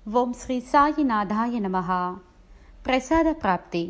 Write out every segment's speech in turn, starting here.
ఓం శ్రీ సాయినాథాయ నమ ప్రసాద ప్రాప్తి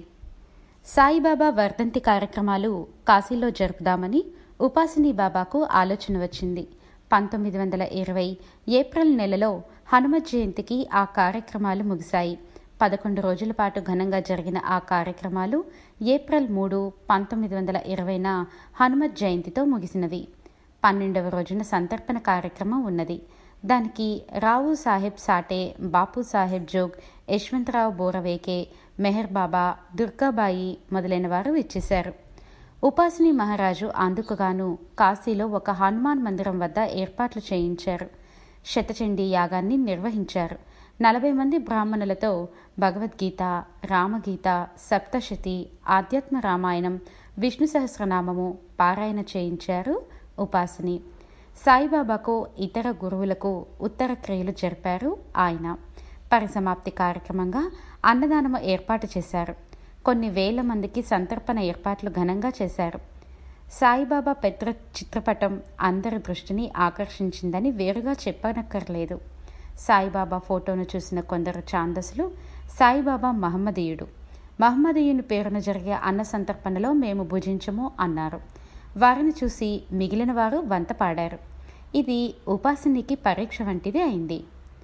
సాయిబాబా వర్ధంతి కార్యక్రమాలు కాశీలో జరుపుదామని ఉపాసిని బాబాకు ఆలోచన వచ్చింది పంతొమ్మిది వందల ఇరవై ఏప్రిల్ నెలలో హనుమత్ జయంతికి ఆ కార్యక్రమాలు ముగిశాయి పదకొండు రోజుల పాటు ఘనంగా జరిగిన ఆ కార్యక్రమాలు ఏప్రిల్ మూడు పంతొమ్మిది వందల ఇరవైన హనుమత్ జయంతితో ముగిసినవి పన్నెండవ రోజున సంతర్పణ కార్యక్రమం ఉన్నది దానికి రావు సాహెబ్ సాటే బాపు సాహెబ్ జోగ్ యశ్వంతరావు బోరవేకే మెహర్ బాబా దుర్గాబాయి మొదలైన వారు ఇచ్చేశారు ఉపాసిని మహారాజు అందుకుగాను కాశీలో ఒక హనుమాన్ మందిరం వద్ద ఏర్పాట్లు చేయించారు శతచండీ యాగాన్ని నిర్వహించారు నలభై మంది బ్రాహ్మణులతో భగవద్గీత రామగీత సప్తశతి ఆధ్యాత్మ రామాయణం విష్ణు సహస్రనామము పారాయణ చేయించారు ఉపాసిని సాయిబాబాకు ఇతర గురువులకు ఉత్తర క్రియలు జరిపారు ఆయన పరిసమాప్తి కార్యక్రమంగా అన్నదానము ఏర్పాటు చేశారు కొన్ని వేల మందికి సంతర్పణ ఏర్పాట్లు ఘనంగా చేశారు సాయిబాబా పెద్ద చిత్రపటం అందరి దృష్టిని ఆకర్షించిందని వేరుగా చెప్పనక్కర్లేదు సాయిబాబా ఫోటోను చూసిన కొందరు ఛాందసులు సాయిబాబా మహమ్మదీయుడు మహమ్మదీయుని పేరున జరిగే అన్న సంతర్పణలో మేము భుజించము అన్నారు వారిని చూసి మిగిలిన వారు వంత పాడారు ఇది ఉపాసినికి పరీక్ష వంటిది అయింది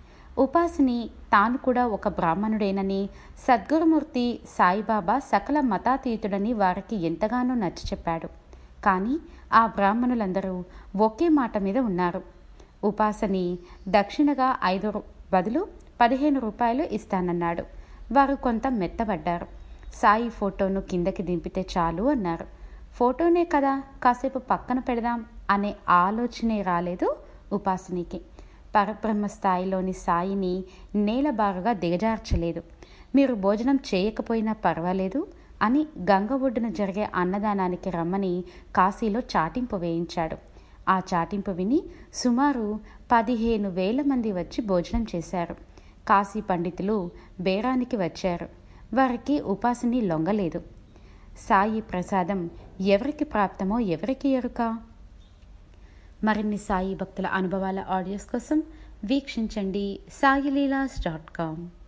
ఉపాసిని తాను కూడా ఒక బ్రాహ్మణుడేనని సద్గురుమూర్తి సాయిబాబా సకల మతాతీతుడని వారికి ఎంతగానో నచ్చ చెప్పాడు కానీ ఆ బ్రాహ్మణులందరూ ఒకే మాట మీద ఉన్నారు ఉపాసని దక్షిణగా ఐదు బదులు పదిహేను రూపాయలు ఇస్తానన్నాడు వారు కొంత మెత్తబడ్డారు సాయి ఫోటోను కిందకి దింపితే చాలు అన్నారు ఫోటోనే కదా కాసేపు పక్కన పెడదాం అనే ఆలోచనే రాలేదు ఉపాసనికి పరబ్రహ్మ స్థాయిలోని సాయిని నేలబారుగా దిగజార్చలేదు మీరు భోజనం చేయకపోయినా పర్వాలేదు అని గంగ ఒడ్డున జరిగే అన్నదానానికి రమ్మని కాశీలో చాటింపు వేయించాడు ఆ చాటింపు విని సుమారు పదిహేను వేల మంది వచ్చి భోజనం చేశారు కాశీ పండితులు బేరానికి వచ్చారు వారికి ఉపాసిని లొంగలేదు సాయి ప్రసాదం ఎవరికి ప్రాప్తమో ఎవరికి ఎరుక మరిన్ని సాయి భక్తుల అనుభవాల ఆడియోస్ కోసం వీక్షించండి సాయిలీలాస్ డాట్ కామ్